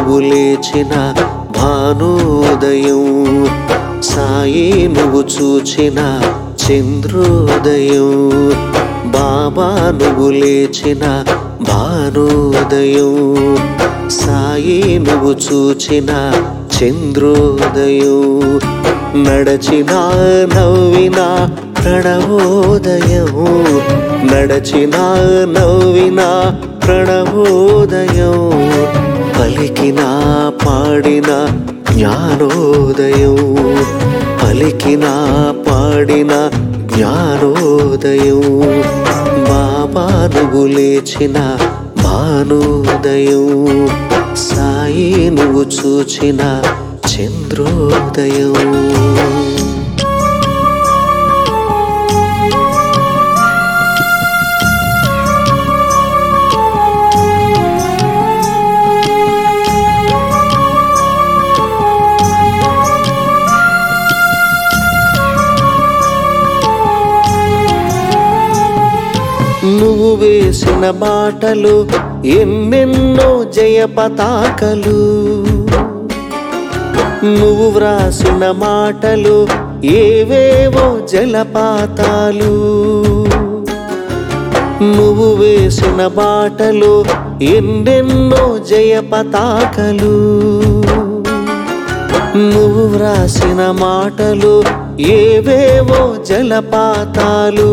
నువ్వు లేచిన భానోదయం సాయి నువ్వు చూచిన చంద్రోదయం బాబా నువ్వు లేచిన భానోదయం సాయి నువ్వు చూచిన చంద్రోదయం నడచిన నవ్విన ప్రణవోదయం నడచిన నవ్విన ప్రణవోదయం పలికిన పాడిన జ్ఞానోదయం పలికిన పాడిన జ్ఞానోదయం బాబా నువ్వు లేచిన భానోదయం సాయి నువ్వు చూచిన చంద్రోదయం నువ్వు వేసిన బాటలు ఎన్నెన్నో జయ పతాకలు నువ్వు వ్రాసిన మాటలు ఏవేవో జలపాతాలు నువ్వు వేసిన బాటలు ఎన్నెన్నో జయ పతాకలు నువ్వు వ్రాసిన మాటలు ఏవేవో జలపాతాలు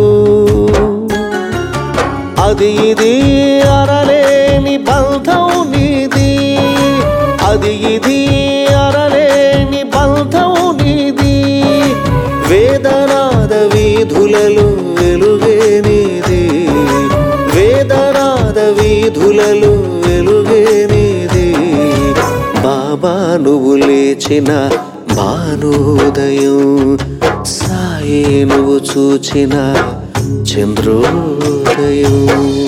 అది ఇది అరలేని బంధం నీది అది ఇది అరలేని బంధం నీది వేదనాద వీధులలో వెలుగే నీది వేదనాద వీధులలో వెలుగే నీది బాబా నువ్వు లేచిన భానోదయం సాయి నువ్వు చూచిన చంద్రోదయం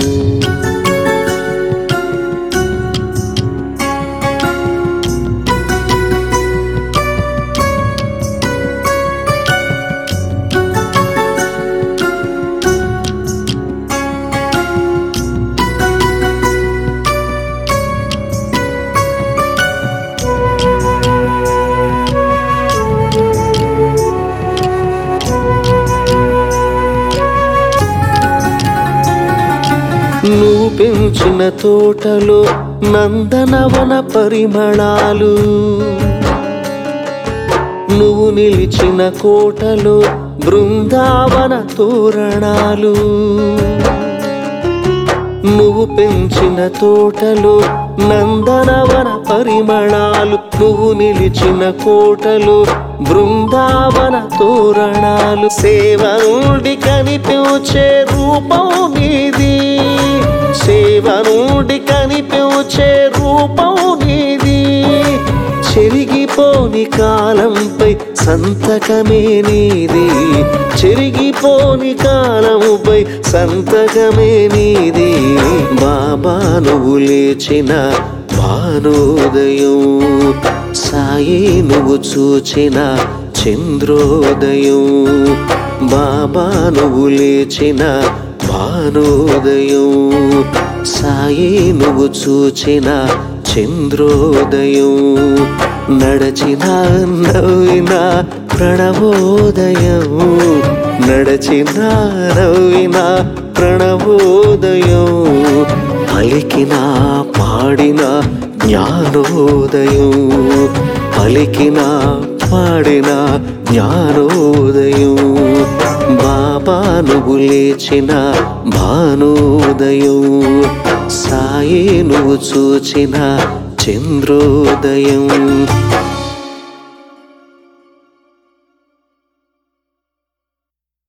నువ్వు పెంచిన తోటలో నందనవన పరిమళాలు నువ్వు నిలిచిన కోటలో బృందావన తోరణాలు నువ్వు పెంచిన తోటలో నందనవన పరిమళాలు నువ్వు నిలిచిన కోటలు బృందావన తోరణాలు సేవ నుండి కనిపించే రూపం నీది సేవ నుండి కనిపించే రూపం నీది చెరిగిపోని కాలంపై సంతకమే నీది చెరిగిపోని కాలముపై సంతకమే నీది బాబా నువ్వు లేచిన భానోదయం సాయి నువ్వు చూచిన చంద్రోదయం బాబా నువ్వు లేచిన భానోదయం సాయి నువ్వు చూచిన చంద్రోదయం నడచిన నవ్విన ప్రణవోదయం నడచిన నవ్విన ప్రణవోదయం పలికిన పాడిన జ్ఞానోదయం పలికిన పాడిన జ్ఞానోదయం బాబా నువ్వు లేచిన భానోదయం సాయి నువ్వు చూచిన చంద్రోదయం